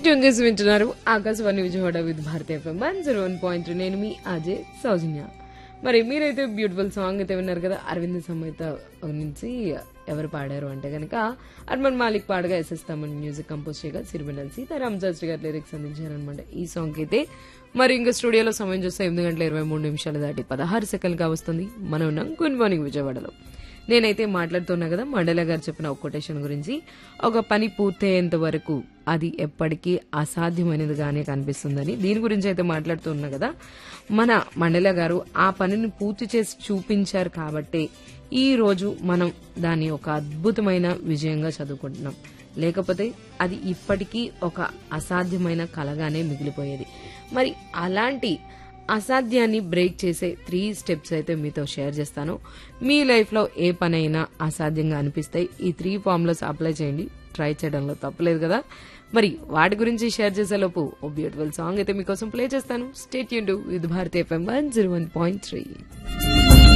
tune చేసి వింటున్నారు Akashvani Vijayawada with Bharati FM one zero one point నేను మీ అజయ్ సౌజన్య మరి మీరైతే బ్యూటిఫుల్ సాంగ్ అయితే విన్నారు కదా అరవింద్ సమేత నుంచి ఎవరు పాడారు అంటే కనుక అర్మన్ మాలిక్ పాడగా ఎస్ఎస్ తమన్ మ్యూజిక్ కంపోజ్ చేయగా సిరివెన్నెల సీతారాం శాస్త్రి గారు లిరిక్స్ అందించారనమాట ఈ సాంగ్ అయితే మరి ఇంకా స్టూడియోలో సమయం చూస్తే ఎనిమిది గంటల ఇరవై మూడు నిమిషాలు దాటి పదహారు సెకండ్గా వస్తుంది మనం ఉన్నాం గుడ్ మార్నింగ్ విజయవాడలో నేనైతే మాట్లాడుతున్నా కదా మండల గారు చెప్పిన ఒక కొటేషన్ గురించి ఒక పని పూర్తయ్యేంత వరకు అది ఎప్పటికీ అసాధ్యమైనదిగానే కనిపిస్తుందని దీని గురించి అయితే మాట్లాడుతున్నా కదా మన మండల గారు ఆ పనిని పూర్తి చేసి చూపించారు కాబట్టే ఈ రోజు మనం దాన్ని ఒక అద్భుతమైన విజయంగా చదువుకుంటున్నాం లేకపోతే అది ఇప్పటికీ ఒక అసాధ్యమైన కలగానే మిగిలిపోయేది మరి అలాంటి అసాధ్యాన్ని బ్రేక్ చేసే త్రీ స్టెప్స్ అయితే మీతో షేర్ చేస్తాను మీ లైఫ్లో ఏ పనైనా అసాధ్యంగా అనిపిస్తే ఈ త్రీ ఫార్ములాస్ అప్లై చేయండి ట్రై చేయడంలో తప్పలేదు కదా మరి వాటి గురించి షేర్ చేసేలోపు ఓ బ్యూటిఫుల్ సాంగ్ అయితే మీకోసం ప్లే చేస్తాను స్టేట్ యూన్ with Bharati FM one zero one point three